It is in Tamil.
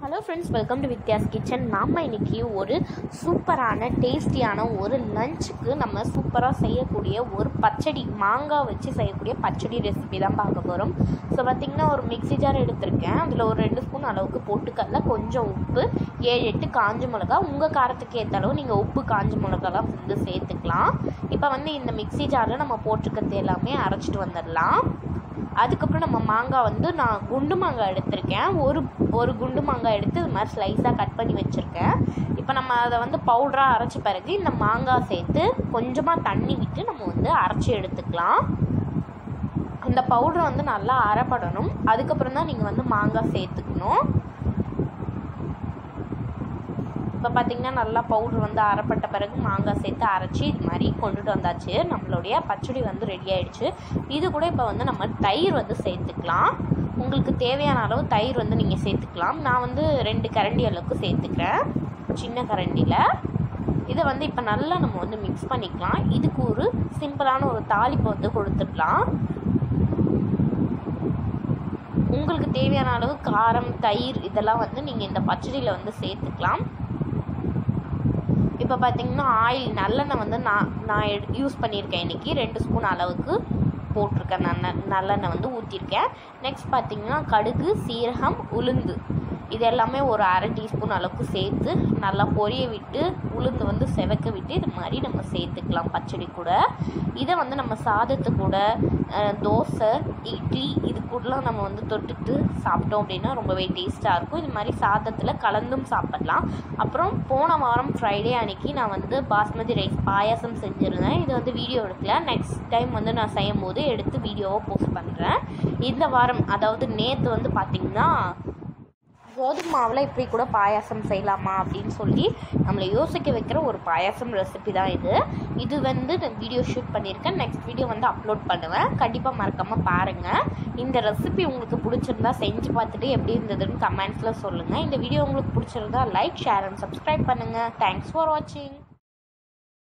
hello friends welcome to Vidya's kitchen நம்ம இன்னைக்கு ஒரு சூப்பரான டேஸ்டியான ஒரு லஞ்சுக்கு நம்ம சூப்பராக செய்யக்கூடிய ஒரு பச்சடி மாங்காய் வச்சு செய்யக்கூடிய பச்சடி ரெசிபி தான் பார்க்க போகிறோம் ஸோ பார்த்திங்கன்னா ஒரு மிக்ஸி ஜார் எடுத்திருக்கேன் அதில் ஒரு ரெண்டு ஸ்பூன் அளவுக்கு பொட்டுக்கடல கொஞ்சம் உப்பு ஏழு எட்டு காஞ்ச மிளகா உங்கள் காரத்துக்கு ஏற்ற அளவு நீங்கள் உப்பு காஞ்ச மிளகாலாம் வந்து சேர்த்துக்கலாம் இப்போ வந்து இந்த மிக்ஸி ஜாரில் நம்ம போட்டிருக்கிறது எல்லாமே அரைச்சிட்டு வந்துடலாம் அதுக்கப்புறம் நம்ம மாங்காய் வந்து நான் குண்டு மாங்காய் எடுத்திருக்கேன் ஒரு ஒரு குண்டு மாங்காய் எடுத்து இது மாதிரி ஸ்லைஸாக கட் பண்ணி வச்சுருக்கேன் இப்போ நம்ம அதை வந்து பவுடராக அரைச்ச பிறகு இந்த மாங்காய் சேர்த்து கொஞ்சமாக தண்ணி விட்டு நம்ம வந்து அரைச்சி எடுத்துக்கலாம் அந்த பவுடர் வந்து நல்லா அரைப்படணும் அதுக்கப்புறம் தான் நீங்கள் வந்து மாங்காய் சேர்த்துக்கணும் இப்போ பார்த்தீங்கன்னா நல்லா பவுடர் வந்து அரைப்பட்ட பிறகு மாங்காய் சேர்த்து அரைச்சி இது மாதிரி கொண்டுட்டு வந்தாச்சு நம்மளுடைய பச்சடி வந்து ரெடி ஆயிடுச்சு இது கூட இப்போ வந்து நம்ம தயிர் வந்து சேர்த்துக்கலாம் உங்களுக்கு தேவையான அளவு தயிர் வந்து நீங்கள் சேர்த்துக்கலாம் நான் வந்து ரெண்டு கரண்டி அளவுக்கு சேர்த்துக்கிறேன் சின்ன கரண்டியில் இதை வந்து இப்போ நல்லா நம்ம வந்து மிக்ஸ் பண்ணிக்கலாம் இதுக்கு ஒரு சிம்பிளான ஒரு தாளிப்பை வந்து கொடுத்துடலாம் உங்களுக்கு தேவையான அளவு காரம் தயிர் இதெல்லாம் வந்து நீங்கள் இந்த பச்சடியில் வந்து சேர்த்துக்கலாம் இப்போ பார்த்தீங்கன்னா ஆயில் நல்லெண்ணெய் வந்து நான் நான் எடு யூஸ் பண்ணியிருக்கேன் இன்றைக்கி ரெண்டு ஸ்பூன் அளவுக்கு போட்டிருக்கேன் நான் நல்லெண்ணெய் வந்து ஊற்றிருக்கேன் நெக்ஸ்ட் பார்த்தீங்கன்னா கடுகு சீரகம் உளுந்து இது எல்லாமே ஒரு அரை டீஸ்பூன் அளவுக்கு சேர்த்து நல்லா பொரிய விட்டு உளுந்து வந்து செவக்க விட்டு இது மாதிரி நம்ம சேர்த்துக்கலாம் பச்சடி கூட இதை வந்து நம்ம சாதத்து கூட அஹ், தோசை இட்லி இது கூடலாம் நம்ம வந்து தொட்டுட்டு சாப்பிட்டோம் அப்படின்னா ரொம்பவே டேஸ்ட்டாக இருக்கும் இது மாதிரி சாதத்தில் கலந்தும் சாப்பிடலாம் அப்புறம் போன வாரம் ஃப்ரைடே அன்னைக்கு நான் வந்து பாஸ்மதி ரைஸ் பாயாசம் செஞ்சுருந்தேன் இது வந்து வீடியோ எடுக்கல நெக்ஸ்ட் டைம் வந்து நான் செய்யும் போது எடுத்து வீடியோவை போஸ்ட் பண்ணுறேன் இந்த வாரம் அதாவது நேற்று வந்து பார்த்திங்கன்னா கோதுமை மாவில் இப்படி கூட பாயாசம் செய்யலாமா அப்படின்னு சொல்லி நம்மளை யோசிக்க வைக்கிற ஒரு பாயாசம் ரெசிபி தான் இது இது வந்து நான் வீடியோ ஷூட் பண்ணியிருக்கேன் நெக்ஸ்ட் வீடியோ வந்து அப்லோட் பண்ணுவேன் கண்டிப்பாக மறக்காமல் பாருங்கள் இந்த ரெசிபி உங்களுக்கு பிடிச்சிருந்தா செஞ்சு பார்த்துட்டு எப்படி இருந்ததுன்னு கமெண்ட்ஸில் சொல்லுங்கள் இந்த வீடியோ உங்களுக்கு பிடிச்சிருந்தா லைக் ஷேர் அண்ட் சப்ஸ்கிரைப் பண்ணுங்கள் தேங்க்ஸ் ஃபார் வாட்சிங்